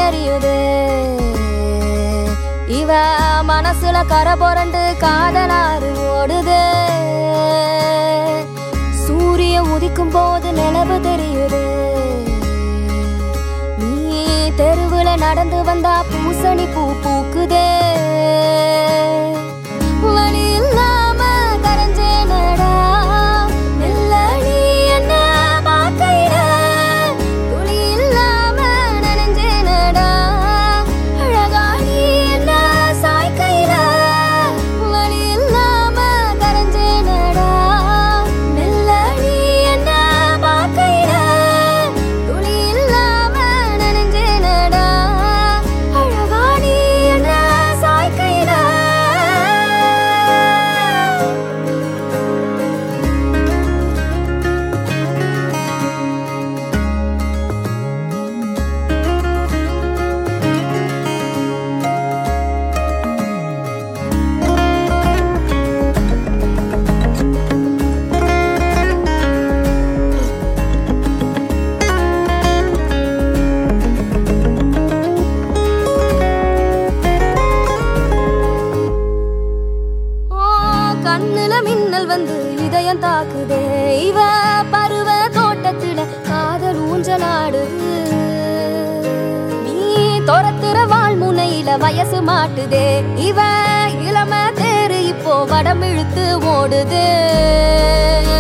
தெரியுது இவ மனசுல கரை புரண்டு காதலாறு ஓடுது சூரியன் உதிக்கும் போது நிலவு தெரியுது நீ தெருவுல நடந்து வந்தா பூசணி பூ பூக்குதே வழி இல்லாம கரைஞ்சேனடா மெல்ல நீ என்ன பார்க்கையில துளி இல்லாம நனைஞ்சேனடா அழகா நீ என்ன சாய்க்கையில வழி இல்லாம கரைஞ்சேனடா மெல்ல நீ என்ன பார்க்கையில துளி இல்லாம நனைஞ்சேனடா அழகா நீ என்ன சாய்க்கையில ஓ, கண்ணுல மின்னல் வந்து இதயம் தாக்குதே இவ பருவ தோட்டத்துல காதல் ஊஞ்சலாடுது நீ துரத்துற வாழ் முனையில வயசு மாட்டுதே இவ இளம தேரு இப்போ வடம் இழுத்து ஓடுது